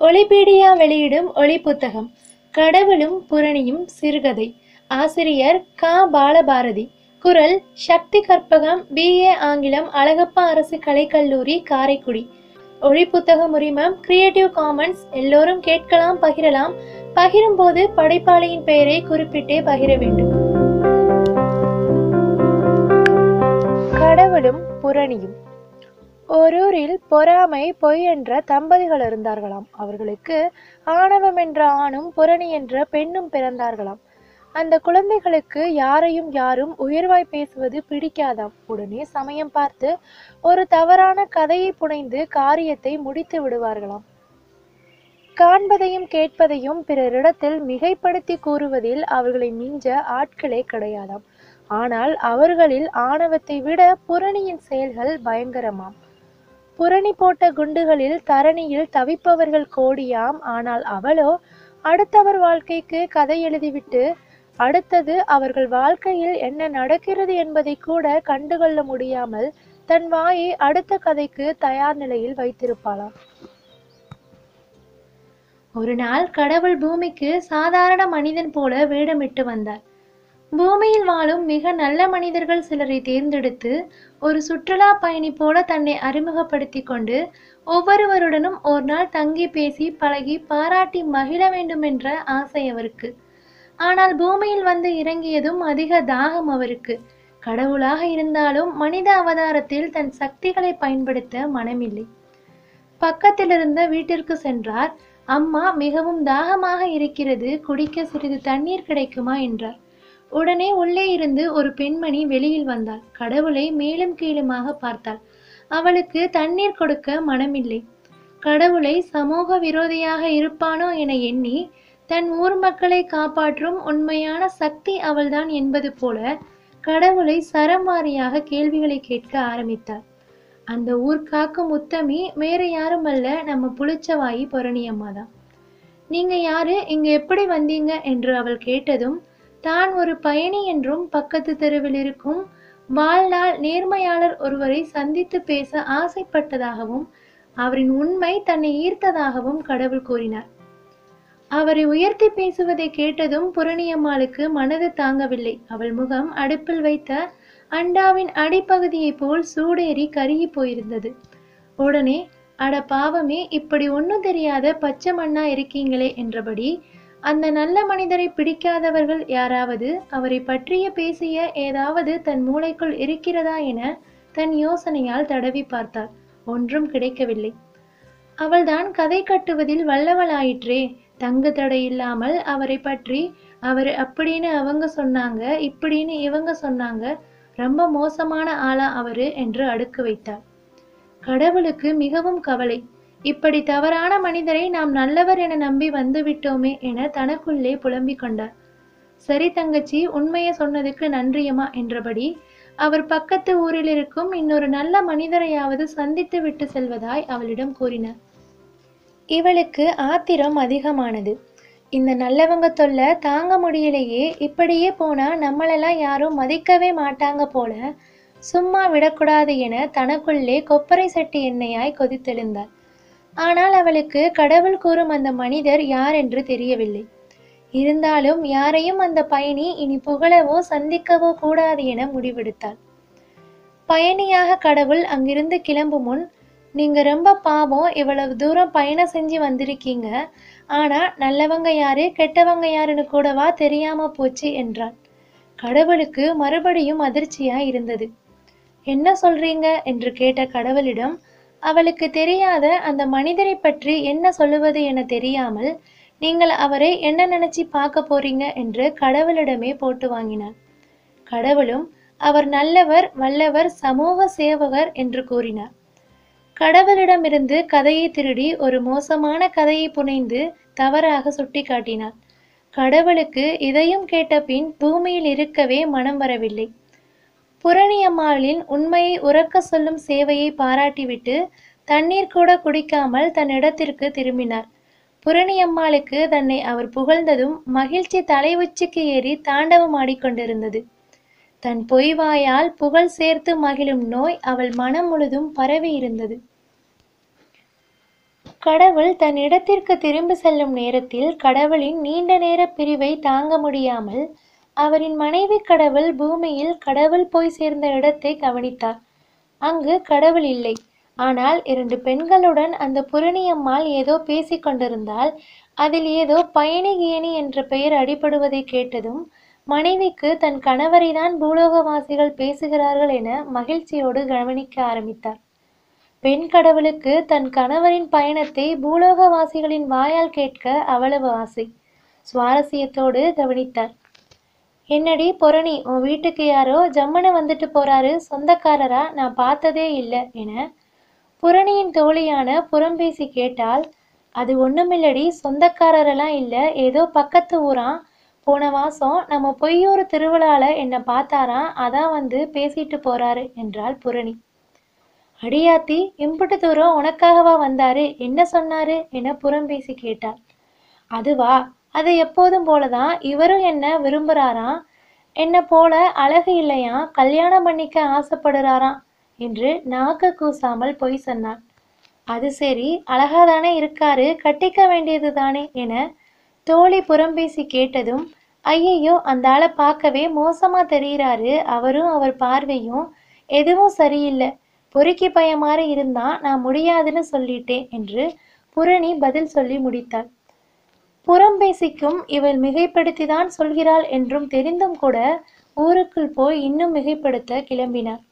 ஒளிபீடியா வெளியிடும் ஒளி புத்தகம் கடவுளும் புரணியும் சிறுகதை ஆசிரியர் கா பாலபாரதி குரல் சக்தி கற்பகம் பிஏ ஆங்கிலம் அழகப்பா அரசு கலைக்கல்லூரி காரைக்குடி ஒளி புத்தகம் உரிமம் கிரியேட்டிவ் காமன்ஸ் எல்லோரும் கேட்கலாம் பகிரலாம் பகிரும்போது படைப்பாளியின் பெயரை குறிப்பிட்டே பகிர வேண்டும் கடவுளும் புரணியும் ஓரூரில் பொறாமை பொய் என்ற தம்பதிகள் இருந்தார்களாம் அவர்களுக்கு ஆணவம் என்ற ஆணும் புரணி என்ற பெண்ணும் பிறந்தார்களாம் அந்த குழந்தைகளுக்கு யாரையும் யாரும் உயர்வாய் பேசுவது பிடிக்காதாம் உடனே சமயம் பார்த்து ஒரு தவறான கதையை புனைந்து காரியத்தை முடித்து விடுவார்களாம் காண்பதையும் கேட்பதையும் பிறரிடத்தில் மிகைப்படுத்தி கூறுவதில் அவர்களை மிஞ்ச ஆட்களே கிடையாதாம் ஆனால் அவர்களில் ஆணவத்தை விட புரணியின் செயல்கள் பயங்கரமாம் புரணி போட்ட குண்டுகளில் தரணியில் தவிப்பவர்கள் கோடியாம் ஆனால் அவளோ அடுத்தவர் வாழ்க்கைக்கு கதை எழுதிவிட்டு அடுத்தது அவர்கள் வாழ்க்கையில் என்ன நடக்கிறது என்பதை கூட கண்டுகொள்ள முடியாமல் தன் வாயை அடுத்த கதைக்கு தயார் நிலையில் வைத்திருப்பாளாம் ஒரு நாள் கடவுள் பூமிக்கு சாதாரண மனிதன் போல வேடமிட்டு வந்தார் பூமியில் வாழும் மிக நல்ல மனிதர்கள் சிலரை தேர்ந்தெடுத்து ஒரு சுற்றுலா பயணி போல தன்னை அறிமுகப்படுத்தி கொண்டு ஒவ்வொருவருடனும் ஒரு நாள் தங்கி பேசி பழகி பாராட்டி மகிழ வேண்டும் என்ற ஆசை அவருக்கு ஆனால் பூமியில் வந்து இறங்கியதும் அதிக தாகம் அவருக்கு கடவுளாக இருந்தாலும் மனித அவதாரத்தில் தன் சக்திகளை பயன்படுத்த மனமில்லை பக்கத்திலிருந்த வீட்டிற்கு சென்றார் அம்மா மிகவும் தாகமாக இருக்கிறது குடிக்க சிறிது தண்ணீர் கிடைக்குமா என்றார் உடனே உள்ளே இருந்து ஒரு பெண்மணி வெளியில் வந்தாள் கடவுளை மேலும் கீழுமாக பார்த்தாள் அவளுக்கு தண்ணீர் கொடுக்க மனமில்லை கடவுளை சமூக விரோதியாக இருப்பானோ என எண்ணி தன் ஊர் மக்களை காப்பாற்றும் உண்மையான சக்தி அவள்தான் என்பது போல கடவுளை சரமாரியாக கேள்விகளை கேட்க ஆரம்பித்தார் அந்த ஊர் காக்கும் உத்தமி வேற யாரும் அல்ல நம்ம புளிச்சவாயி பொரணியம்மா தான் நீங்க யாரு இங்க எப்படி வந்தீங்க என்று அவள் கேட்டதும் தான் ஒரு பயணி என்றும் பக்கத்து தெருவில் இருக்கும் வாழ்நாள் நேர்மையாளர் ஒருவரை சந்தித்து பேச ஆசைப்பட்டதாகவும் அவரின் உண்மை தன்னை ஈர்த்ததாகவும் கடவுள் கூறினார் அவரை உயர்த்தி பேசுவதை கேட்டதும் புரணியம்மாளுக்கு மனது தாங்கவில்லை அவள் முகம் அடுப்பில் வைத்த அண்டாவின் அடிப்பகுதியைப் போல் சூடேறி கருகி போயிருந்தது உடனே அட பாவமே இப்படி ஒன்றும் தெரியாத பச்சை மண்ணா இருக்கீங்களே என்றபடி அந்த நல்ல மனிதரை பிடிக்காதவர்கள் யாராவது அவரை பற்றிய பேசிய ஏதாவது தன் மூளைக்குள் இருக்கிறதா என தன் யோசனையால் தடவி பார்த்தாள் ஒன்றும் கிடைக்கவில்லை அவள்தான் கதை கட்டுவதில் வல்லவளாயிற்றே தங்கு தடை இல்லாமல் அவரை பற்றி அவர் அப்படின்னு அவங்க சொன்னாங்க இப்படின்னு இவங்க சொன்னாங்க ரொம்ப மோசமான ஆளா அவரு என்று அடுக்கு வைத்தாள் கடவுளுக்கு மிகவும் கவலை இப்படி தவறான மனிதரை நாம் நல்லவர் என நம்பி வந்து விட்டோமே என தனக்குள்ளே புலம்பிக் கொண்டார் சரி தங்கச்சி உண்மையை சொன்னதுக்கு நன்றியம்மா என்றபடி அவர் பக்கத்து ஊரில் இருக்கும் இன்னொரு நல்ல மனிதரையாவது சந்தித்து விட்டு செல்வதாய் அவளிடம் கூறினார் இவளுக்கு ஆத்திரம் அதிகமானது இந்த நல்லவங்க தொல்லை தாங்க முடியலையே இப்படியே போனா நம்மளெல்லாம் யாரும் மதிக்கவே மாட்டாங்க போல சும்மா விடக்கூடாது என தனக்குள்ளே கொப்பரை சட்டி எண்ணெயாய் கொதித்தெழுந்தாள் ஆனால் அவளுக்கு கடவுள் கூறும் அந்த மனிதர் யார் என்று தெரியவில்லை இருந்தாலும் யாரையும் அந்த பயணி இனி புகழவோ சந்திக்கவோ கூடாது என முடிவெடுத்தாள் பயணியாக கடவுள் அங்கிருந்து கிளம்பும் முன் நீங்க ரொம்ப பாவம் இவ்வளவு தூரம் பயணம் செஞ்சு வந்திருக்கீங்க ஆனா நல்லவங்க யாரு கெட்டவங்க யாருன்னு கூடவா தெரியாம போச்சு என்றான் கடவுளுக்கு மறுபடியும் அதிர்ச்சியா இருந்தது என்ன சொல்றீங்க என்று கேட்ட கடவுளிடம் அவளுக்கு தெரியாத அந்த மனிதரை பற்றி என்ன சொல்லுவது என தெரியாமல் நீங்கள் அவரை என்ன நினைச்சு பார்க்க போறீங்க என்று கடவுளிடமே போட்டு வாங்கினார் கடவுளும் அவர் நல்லவர் வல்லவர் சமூக சேவகர் என்று கூறினார் கடவுளிடமிருந்து கதையை திருடி ஒரு மோசமான கதையை புனைந்து தவறாக சுட்டிக்காட்டினார் கடவுளுக்கு இதையும் கேட்ட பின் பூமியில் இருக்கவே மனம் வரவில்லை புரணியம்மாளின் உண்மையை உறக்க சொல்லும் சேவையை பாராட்டிவிட்டு தண்ணீர் கூட குடிக்காமல் தன் இடத்திற்கு திரும்பினார் புரணியம்மாளுக்கு தன்னை அவர் புகழ்ந்ததும் மகிழ்ச்சி தலை உச்சிக்கு ஏறி தாண்டவம் ஆடிக்கொண்டிருந்தது தன் பொய்வாயால் புகழ் சேர்த்து மகிழும் நோய் அவள் மனம் முழுதும் பரவி இருந்தது கடவுள் தன் இடத்திற்கு திரும்பி செல்லும் நேரத்தில் கடவுளின் நீண்ட நேர பிரிவை தாங்க முடியாமல் அவரின் மனைவி கடவுள் பூமியில் கடவுள் போய் சேர்ந்த இடத்தை கவனித்தார் அங்கு கடவுள் இல்லை ஆனால் இரண்டு பெண்களுடன் அந்த புரணியம்மாள் ஏதோ பேசிக் கொண்டிருந்தால் அதில் ஏதோ பயணி கியணி என்ற பெயர் அடிபடுவதை கேட்டதும் மனைவிக்கு தன் கணவரைதான் பூலோகவாசிகள் பேசுகிறார்கள் என மகிழ்ச்சியோடு கவனிக்க ஆரம்பித்தார் பெண் கடவுளுக்கு தன் கணவரின் பயணத்தை பூலோகவாசிகளின் வாயால் கேட்க அவ்வளவு ஆசை சுவாரஸ்யத்தோடு கவனித்தார் என்னடி பொரணி உன் வீட்டுக்கு யாரோ ஜம்முன்னு வந்துட்டு போறாரு சொந்தக்காரரா நான் பார்த்ததே இல்லை என புரணியின் தோழியான புறம்பேசி கேட்டால் அது ஒண்ணுமில்லடி சொந்தக்காரரெல்லாம் இல்லை ஏதோ பக்கத்து ஊரான் போன மாசம் நம்ம பொய்யூர் திருவிழால என்னை பார்த்தாராம் அதான் வந்து பேசிட்டு போறாரு என்றாள் புரணி அடியாத்தி இம்புட்டு தூரம் உனக்காகவா வந்தாரு என்ன சொன்னாரு என புறம்பேசி கேட்டாள் அதுவா அது எப்போதும் போலதான் இவரும் என்ன விரும்புறாராம் என்ன போல அழகு இல்லையா கல்யாணம் பண்ணிக்க ஆசைப்படுறாராம் என்று நாக்கு கூசாமல் பொய் சொன்னான் அது சரி அழகாதானே இருக்காரு கட்டிக்க வேண்டியது தானே என தோழி புறம்பேசி கேட்டதும் ஐயையோ அந்த ஆளை பார்க்கவே மோசமா தெரிகிறாரு அவரும் அவர் பார்வையும் எதுவும் சரியில்லை பொறுக்கி பையன் மாதிரி இருந்தா நான் முடியாதுன்னு சொல்லிட்டேன் என்று புரணி பதில் சொல்லி முடித்தாள் புறம்பேசிக்கும் இவள் மிகைப்படுத்திதான் சொல்கிறாள் என்றும் தெரிந்தும் கூட ஊருக்குள் போய் இன்னும் மிகைப்படுத்த கிளம்பினார்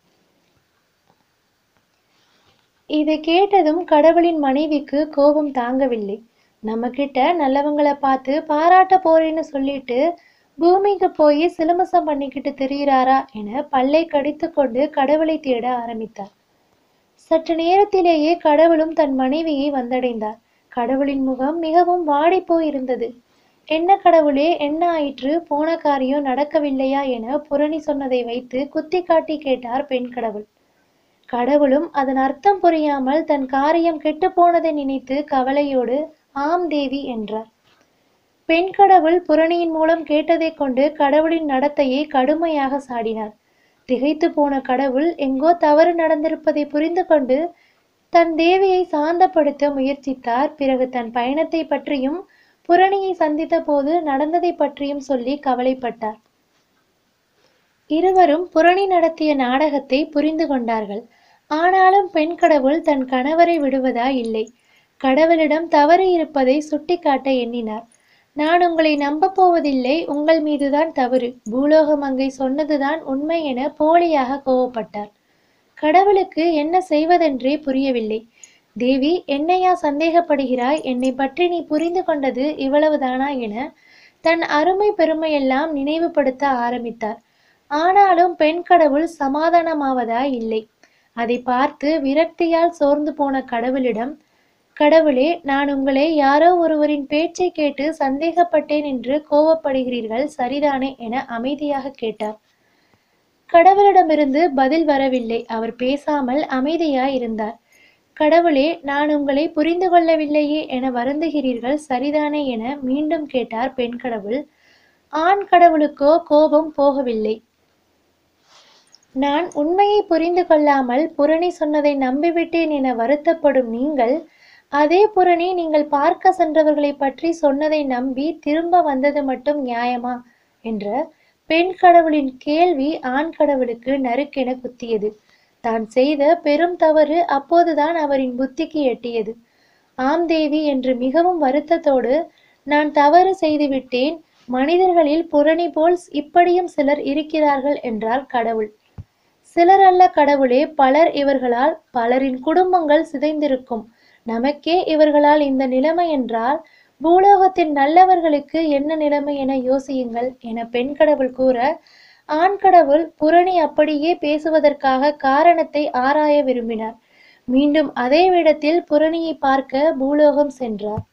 இதை கேட்டதும் கடவுளின் மனைவிக்கு கோபம் தாங்கவில்லை நம்ம கிட்ட நல்லவங்களை பார்த்து பாராட்ட போறேன்னு சொல்லிட்டு பூமிக்கு போய் சிலுமசம் பண்ணிக்கிட்டு திரியிறாரா என பல்லை கடித்து கொண்டு கடவுளை தேட ஆரம்பித்தார் சற்று நேரத்திலேயே கடவுளும் தன் மனைவியை வந்தடைந்தார் கடவுளின் முகம் மிகவும் வாடிப் போயிருந்தது என்ன கடவுளே என்ன ஆயிற்று போன காரியம் நடக்கவில்லையா என புரணி சொன்னதை வைத்து குத்தி காட்டி கேட்டார் பெண் கடவுள் கடவுளும் அதன் அர்த்தம் புரியாமல் தன் காரியம் கெட்டு போனதை நினைத்து கவலையோடு ஆம் தேவி என்றார் பெண் கடவுள் புரணியின் மூலம் கேட்டதைக் கொண்டு கடவுளின் நடத்தையை கடுமையாக சாடினார் திகைத்து போன கடவுள் எங்கோ தவறு நடந்திருப்பதை புரிந்து கொண்டு தன் தேவியை சாந்தப்படுத்த முயற்சித்தார் பிறகு தன் பயணத்தை பற்றியும் புரணியை சந்தித்த போது நடந்ததை பற்றியும் சொல்லி கவலைப்பட்டார் இருவரும் புரணி நடத்திய நாடகத்தை புரிந்து கொண்டார்கள் ஆனாலும் பெண் கடவுள் தன் கணவரை விடுவதா இல்லை கடவுளிடம் தவறு இருப்பதை சுட்டிக்காட்ட எண்ணினார் நான் உங்களை நம்பப் போவதில்லை உங்கள் மீதுதான் தவறு பூலோகம் அங்கை சொன்னதுதான் உண்மை என போலியாக கோவப்பட்டார் கடவுளுக்கு என்ன செய்வதென்றே புரியவில்லை தேவி என்னையா சந்தேகப்படுகிறாய் என்னை பற்றி நீ புரிந்து கொண்டது இவ்வளவுதானா என தன் அருமை பெருமையெல்லாம் நினைவுபடுத்த ஆரம்பித்தார் ஆனாலும் பெண் கடவுள் சமாதானமாவதா இல்லை அதை பார்த்து விரக்தியால் சோர்ந்து போன கடவுளிடம் கடவுளே நான் உங்களை யாரோ ஒருவரின் பேச்சை கேட்டு சந்தேகப்பட்டேன் என்று கோவப்படுகிறீர்கள் சரிதானே என அமைதியாக கேட்டார் கடவுளிடமிருந்து பதில் வரவில்லை அவர் பேசாமல் அமைதியாய் இருந்தார் கடவுளே நான் உங்களை புரிந்து கொள்ளவில்லையே என வருந்துகிறீர்கள் சரிதானே என மீண்டும் கேட்டார் பெண் கடவுள் ஆண் கடவுளுக்கோ கோபம் போகவில்லை நான் உண்மையை புரிந்து கொள்ளாமல் புரணி சொன்னதை நம்பிவிட்டேன் என வருத்தப்படும் நீங்கள் அதே புரணி நீங்கள் பார்க்க சென்றவர்களை பற்றி சொன்னதை நம்பி திரும்ப வந்தது மட்டும் நியாயமா என்ற பெண் கடவுளின் கேள்வி ஆண் கடவுளுக்கு நறுக்கென குத்தியது தான் செய்த பெரும் தவறு அப்போதுதான் அவரின் புத்திக்கு எட்டியது ஆம் தேவி என்று மிகவும் வருத்தத்தோடு நான் தவறு செய்துவிட்டேன் மனிதர்களில் புரணி போல் இப்படியும் சிலர் இருக்கிறார்கள் என்றார் கடவுள் சிலர் அல்ல கடவுளே பலர் இவர்களால் பலரின் குடும்பங்கள் சிதைந்திருக்கும் நமக்கே இவர்களால் இந்த நிலைமை என்றால் பூலோகத்தின் நல்லவர்களுக்கு என்ன நிலைமை என யோசியுங்கள் என பெண் கடவுள் கூற ஆண் கடவுள் புரணி அப்படியே பேசுவதற்காக காரணத்தை ஆராய விரும்பினார் மீண்டும் அதே விடத்தில் புரணியை பார்க்க பூலோகம் சென்றார்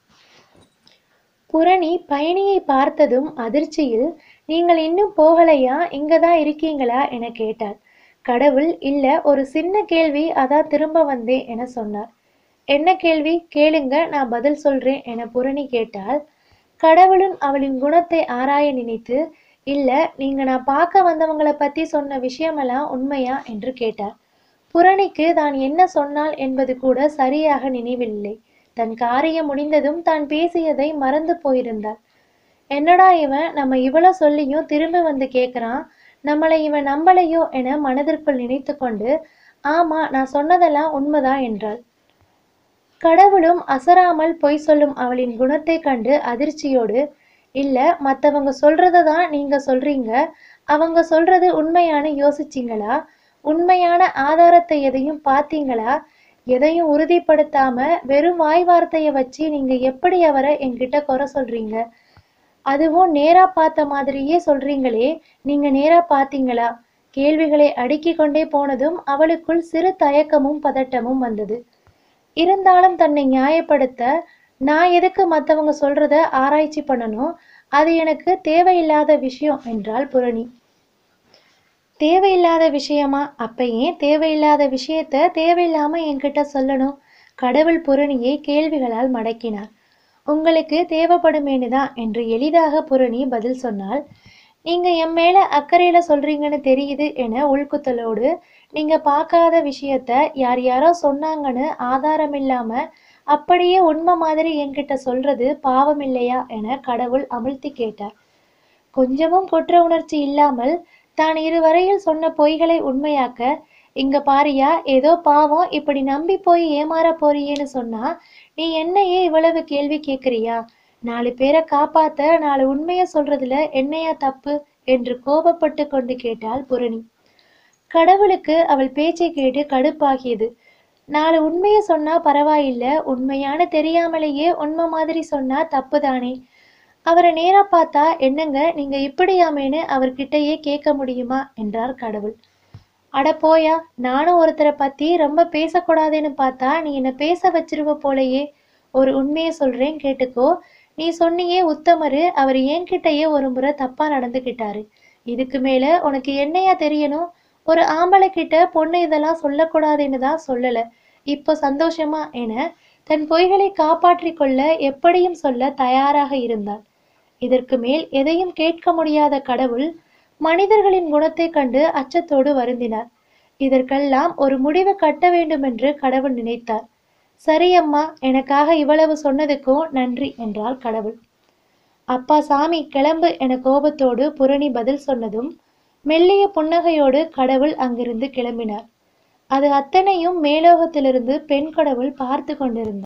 புரணி பயணியை பார்த்ததும் அதிர்ச்சியில் நீங்கள் இன்னும் போகலையா இங்கதான் இருக்கீங்களா என கேட்டார் கடவுள் இல்ல ஒரு சின்ன கேள்வி அதான் திரும்ப வந்தேன் என சொன்னார் என்ன கேள்வி கேளுங்க நான் பதில் சொல்றேன் என புரணி கேட்டால் கடவுளும் அவளின் குணத்தை ஆராய நினைத்து இல்ல நீங்க நான் பார்க்க வந்தவங்கள பத்தி சொன்ன விஷயமெல்லாம் உண்மையா என்று கேட்டார் புரணிக்கு தான் என்ன சொன்னாள் என்பது கூட சரியாக நினைவில்லை தன் காரியம் முடிந்ததும் தான் பேசியதை மறந்து போயிருந்தாள் என்னடா இவன் நம்ம இவ்வளவு சொல்லியும் திரும்ப வந்து கேக்குறான் நம்மளை இவன் நம்பலையோ என மனதிற்குள் நினைத்து கொண்டு ஆமா நான் சொன்னதெல்லாம் உண்மைதான் என்றாள் கடவுளும் அசராமல் பொய் சொல்லும் அவளின் குணத்தை கண்டு அதிர்ச்சியோடு இல்ல மத்தவங்க சொல்றத தான் நீங்க சொல்றீங்க அவங்க சொல்றது உண்மையான யோசிச்சீங்களா உண்மையான ஆதாரத்தை எதையும் பார்த்தீங்களா எதையும் உறுதிப்படுத்தாம வெறும் வாய் வார்த்தையை வச்சு நீங்க எப்படி அவரை என்கிட்ட குறை சொல்றீங்க அதுவும் நேரா பார்த்த மாதிரியே சொல்றீங்களே நீங்க நேரா பார்த்தீங்களா கேள்விகளை அடுக்கிக் கொண்டே போனதும் அவளுக்குள் சிறு தயக்கமும் பதட்டமும் வந்தது இருந்தாலும் தன்னை நியாயப்படுத்த நான் எதுக்கு மத்தவங்க சொல்றத ஆராய்ச்சி பண்ணணும் அது எனக்கு தேவையில்லாத விஷயம் என்றாள் புரணி தேவையில்லாத விஷயமா அப்ப ஏன் தேவையில்லாத விஷயத்த தேவையில்லாம என்கிட்ட சொல்லணும் கடவுள் புரணியை கேள்விகளால் மடக்கினார் உங்களுக்கு தேவைப்படுமேனுதான் என்று எளிதாக புரணி பதில் சொன்னால் நீங்க என் மேல அக்கறையில சொல்றீங்கன்னு தெரியுது என உள்குத்தலோடு நீங்க பார்க்காத விஷயத்த யார் யாரோ சொன்னாங்கன்னு ஆதாரம் இல்லாம அப்படியே உண்மை மாதிரி என்கிட்ட சொல்றது பாவம் இல்லையா என கடவுள் அமிழ்த்தி கேட்டார் கொஞ்சமும் குற்ற உணர்ச்சி இல்லாமல் தான் இதுவரையில் சொன்ன பொய்களை உண்மையாக்க இங்க பாரியா ஏதோ பாவம் இப்படி நம்பி போய் ஏமாற போறியேன்னு சொன்னா நீ என்னையே இவ்வளவு கேள்வி கேக்குறியா நாலு பேரை காப்பாத்த நாலு உண்மைய சொல்றதுல என்னையா தப்பு என்று கோபப்பட்டு கொண்டு கேட்டாள் புரணி கடவுளுக்கு அவள் பேச்சை கேட்டு கடுப்பாகியது நாலு உண்மைய சொன்னா பரவாயில்ல உண்மையான தெரியாமலேயே உண்மை மாதிரி சொன்னா தப்புதானே அவரை நேரா பார்த்தா என்னங்க நீங்க இப்படியாமேன்னு அவர்கிட்டயே கேட்க முடியுமா என்றார் கடவுள் அட போயா நானும் ஒருத்தரை பத்தி ரொம்ப பேசக்கூடாதுன்னு பார்த்தா நீ என்ன பேச வச்சிருவ போலயே ஒரு உண்மையை சொல்றேன் கேட்டுக்கோ நீ சொன்னியே உத்தமரு அவர் என்கிட்டயே ஒரு முறை தப்பா நடந்துக்கிட்டாரு இதுக்கு மேல உனக்கு என்னையா தெரியணும் ஒரு ஆம்பளை கிட்ட பொண்ணு இதெல்லாம் சொல்லக்கூடாதுன்னு தான் சொல்லல இப்போ சந்தோஷமா என தன் பொய்களை காப்பாற்றிக் கொள்ள எப்படியும் சொல்ல தயாராக இருந்தாள் இதற்கு மேல் எதையும் கேட்க முடியாத கடவுள் மனிதர்களின் குணத்தைக் கண்டு அச்சத்தோடு வருந்தினார் இதற்கெல்லாம் ஒரு முடிவு கட்ட வேண்டுமென்று கடவுள் நினைத்தார் சரி அம்மா எனக்காக இவ்வளவு சொன்னதுக்கும் நன்றி என்றார் கடவுள் அப்பா சாமி கிளம்பு என கோபத்தோடு புரணி பதில் சொன்னதும் மெல்லிய புன்னகையோடு கடவுள் அங்கிருந்து கிளம்பினார் அது அத்தனையும் மேலோகத்திலிருந்து பெண் கடவுள் பார்த்து கொண்டிருந்தார்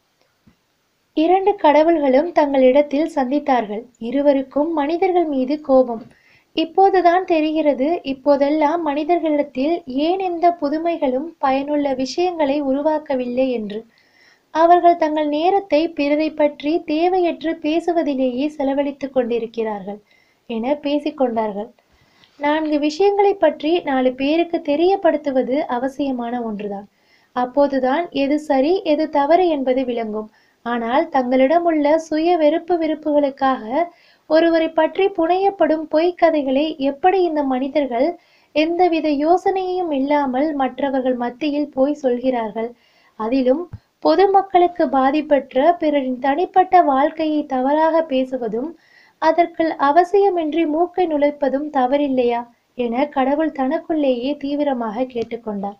இரண்டு கடவுள்களும் தங்களிடத்தில் சந்தித்தார்கள் இருவருக்கும் மனிதர்கள் மீது கோபம் இப்போதுதான் தெரிகிறது இப்போதெல்லாம் மனிதர்களிடத்தில் ஏன் எந்த புதுமைகளும் பயனுள்ள விஷயங்களை உருவாக்கவில்லை என்று அவர்கள் தங்கள் நேரத்தை பிறரை பற்றி தேவையற்று பேசுவதிலேயே செலவழித்துக் கொண்டிருக்கிறார்கள் என பேசிக்கொண்டார்கள் நான்கு விஷயங்களை பற்றி நாலு பேருக்கு தெரியப்படுத்துவது அவசியமான ஒன்றுதான் அப்போதுதான் எது சரி எது தவறு என்பது விளங்கும் ஆனால் தங்களிடம் உள்ள சுய வெறுப்பு விருப்புகளுக்காக ஒருவரை பற்றி புனையப்படும் பொய்க் கதைகளை எப்படி இந்த மனிதர்கள் எந்தவித யோசனையும் இல்லாமல் மற்றவர்கள் மத்தியில் போய் சொல்கிறார்கள் அதிலும் பொதுமக்களுக்கு பாதிப்பற்ற பிறரின் தனிப்பட்ட வாழ்க்கையை தவறாக பேசுவதும் அதற்கு அவசியமின்றி மூக்கை நுழைப்பதும் தவறில்லையா என கடவுள் தனக்குள்ளேயே தீவிரமாக கேட்டுக்கொண்டார்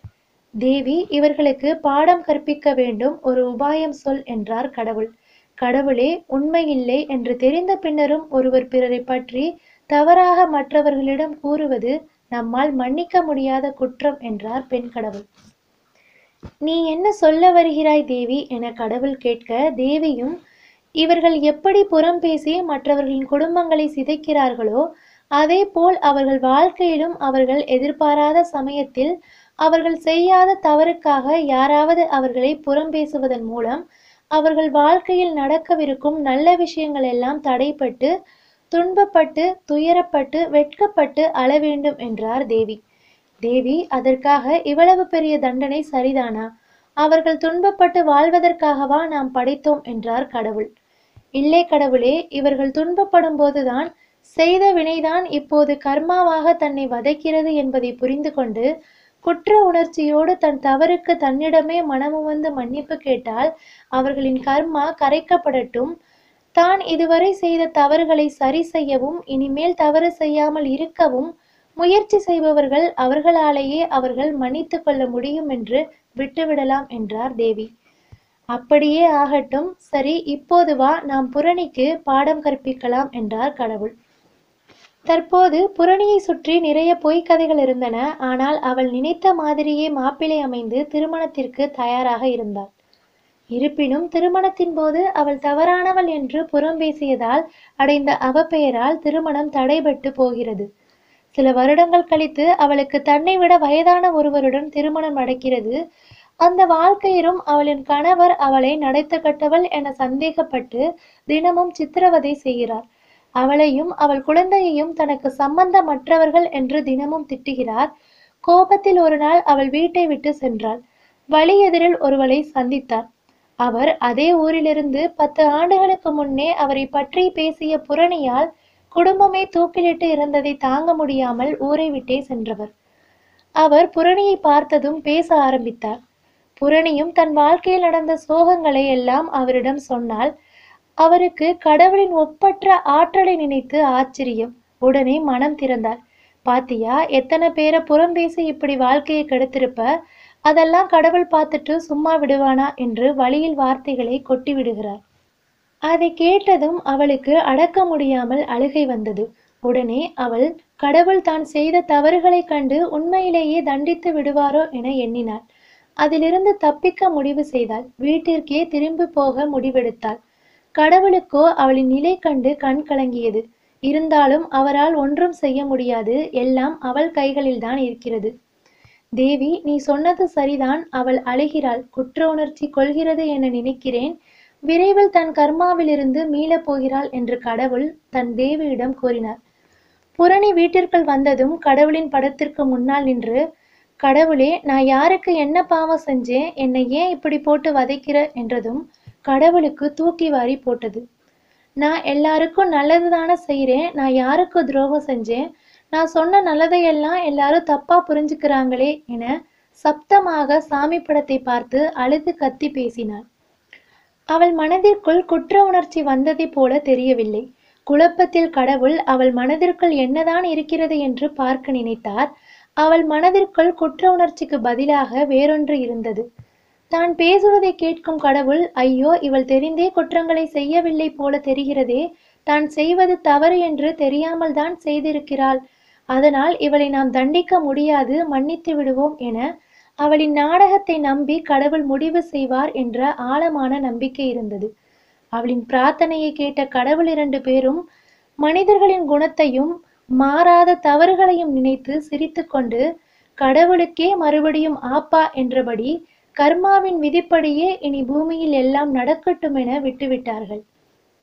தேவி இவர்களுக்கு பாடம் கற்பிக்க வேண்டும் ஒரு உபாயம் சொல் என்றார் கடவுள் கடவுளே உண்மையில்லை என்று தெரிந்த பின்னரும் ஒருவர் பிறரை பற்றி தவறாக மற்றவர்களிடம் கூறுவது நம்மால் மன்னிக்க முடியாத குற்றம் என்றார் பெண் கடவுள் நீ என்ன சொல்ல வருகிறாய் தேவி என கடவுள் கேட்க தேவியும் இவர்கள் எப்படி புறம் பேசி மற்றவர்களின் குடும்பங்களை சிதைக்கிறார்களோ அதே போல் அவர்கள் வாழ்க்கையிலும் அவர்கள் எதிர்பாராத சமயத்தில் அவர்கள் செய்யாத தவறுக்காக யாராவது அவர்களை புறம் பேசுவதன் மூலம் அவர்கள் வாழ்க்கையில் நடக்கவிருக்கும் நல்ல விஷயங்கள் எல்லாம் தடைப்பட்டு துன்பப்பட்டு துயரப்பட்டு வெட்கப்பட்டு அழ வேண்டும் என்றார் தேவி தேவி அதற்காக இவ்வளவு பெரிய தண்டனை சரிதானா அவர்கள் துன்பப்பட்டு வாழ்வதற்காகவா நாம் படைத்தோம் என்றார் கடவுள் இல்லை கடவுளே இவர்கள் துன்பப்படும் போதுதான் செய்த வினைதான் இப்போது கர்மாவாக தன்னை வதைக்கிறது என்பதை புரிந்து கொண்டு குற்ற உணர்ச்சியோடு தன் தவறுக்கு தன்னிடமே மனமுவந்து மன்னிப்பு கேட்டால் அவர்களின் கர்மா கரைக்கப்படட்டும் தான் இதுவரை செய்த தவறுகளை சரி செய்யவும் இனிமேல் தவறு செய்யாமல் இருக்கவும் முயற்சி செய்பவர்கள் அவர்களாலேயே அவர்கள் மன்னித்து கொள்ள முடியும் என்று விட்டுவிடலாம் என்றார் தேவி அப்படியே ஆகட்டும் சரி இப்போது வா நாம் புரணிக்கு பாடம் கற்பிக்கலாம் என்றார் கடவுள் தற்போது புரணியை சுற்றி நிறைய பொய்க்கதைகள் இருந்தன ஆனால் அவள் நினைத்த மாதிரியே மாப்பிள்ளை அமைந்து திருமணத்திற்கு தயாராக இருந்தாள் இருப்பினும் திருமணத்தின் போது அவள் தவறானவள் என்று புறம் பேசியதால் அடைந்த அவப்பெயரால் திருமணம் தடைபட்டு போகிறது சில வருடங்கள் கழித்து அவளுக்கு தன்னை விட வயதான ஒருவருடன் திருமணம் நடக்கிறது அந்த வாழ்க்கையிலும் அவளின் கணவர் அவளை நடத்த கட்டவள் என சந்தேகப்பட்டு தினமும் சித்திரவதை செய்கிறார் அவளையும் அவள் குழந்தையையும் தனக்கு சம்பந்தமற்றவர்கள் என்று தினமும் திட்டுகிறார் கோபத்தில் ஒரு நாள் அவள் வீட்டை விட்டு சென்றாள் வழி எதிரில் ஒருவளை சந்தித்தார் அவர் அதே ஊரிலிருந்து பத்து ஆண்டுகளுக்கு முன்னே அவரை பற்றி பேசிய புரணியால் குடும்பமே தூக்கிலிட்டு இறந்ததை தாங்க முடியாமல் ஊரை விட்டே சென்றவர் அவர் புரணியை பார்த்ததும் பேச ஆரம்பித்தார் புரணியும் தன் வாழ்க்கையில் நடந்த சோகங்களை எல்லாம் அவரிடம் சொன்னால் அவருக்கு கடவுளின் ஒப்பற்ற ஆற்றலை நினைத்து ஆச்சரியம் உடனே மனம் திறந்தார் பாத்தியா எத்தனை பேரை புறம் பேசி இப்படி வாழ்க்கையை கெடுத்திருப்ப அதெல்லாம் கடவுள் பார்த்துட்டு சும்மா விடுவானா என்று வழியில் வார்த்தைகளை கொட்டி விடுகிறார் அதை கேட்டதும் அவளுக்கு அடக்க முடியாமல் அழுகை வந்தது உடனே அவள் கடவுள் தான் செய்த தவறுகளைக் கண்டு உண்மையிலேயே தண்டித்து விடுவாரோ என எண்ணினாள் அதிலிருந்து தப்பிக்க முடிவு செய்தாள் வீட்டிற்கே திரும்பி போக முடிவெடுத்தாள் கடவுளுக்கோ அவளின் நிலை கண்டு கண் கலங்கியது இருந்தாலும் அவரால் ஒன்றும் செய்ய முடியாது எல்லாம் அவள் கைகளில்தான் இருக்கிறது தேவி நீ சொன்னது சரிதான் அவள் அழுகிறாள் குற்ற உணர்ச்சி கொள்கிறது என நினைக்கிறேன் விரைவில் தன் கர்மாவிலிருந்து மீளப் போகிறாள் என்று கடவுள் தன் தேவியிடம் கூறினார் புரணி வீட்டிற்குள் வந்ததும் கடவுளின் படத்திற்கு முன்னால் நின்று கடவுளே நான் யாருக்கு என்ன பாவம் செஞ்சேன் என்னை ஏன் இப்படி போட்டு வதைக்கிற என்றதும் கடவுளுக்கு தூக்கி வாரி போட்டது நான் எல்லாருக்கும் நல்லது தானே செய்கிறேன் நான் யாருக்கு துரோகம் செஞ்சேன் நான் சொன்ன நல்லதையெல்லாம் எல்லாரும் தப்பா புரிஞ்சுக்கிறாங்களே என சப்தமாக சாமி படத்தை பார்த்து அழுது கத்தி பேசினாள் அவள் மனதிற்குள் குற்ற உணர்ச்சி வந்ததை போல தெரியவில்லை குழப்பத்தில் கடவுள் அவள் மனதிற்குள் என்னதான் இருக்கிறது என்று பார்க்க நினைத்தார் அவள் மனதிற்குள் குற்ற உணர்ச்சிக்கு பதிலாக வேறொன்று இருந்தது தான் பேசுவதை கேட்கும் கடவுள் ஐயோ இவள் தெரிந்தே குற்றங்களை செய்யவில்லை போல தெரிகிறதே தான் செய்வது தவறு என்று தெரியாமல் தான் செய்திருக்கிறாள் அதனால் இவளை நாம் தண்டிக்க முடியாது மன்னித்து விடுவோம் என அவளின் நாடகத்தை நம்பி கடவுள் முடிவு செய்வார் என்ற ஆழமான நம்பிக்கை இருந்தது அவளின் பிரார்த்தனையை கேட்ட கடவுள் இரண்டு பேரும் மனிதர்களின் குணத்தையும் மாறாத தவறுகளையும் நினைத்து சிரித்துக்கொண்டு கடவுளுக்கே மறுபடியும் ஆப்பா என்றபடி கர்மாவின் விதிப்படியே இனி பூமியில் எல்லாம் நடக்கட்டும் என விட்டுவிட்டார்கள்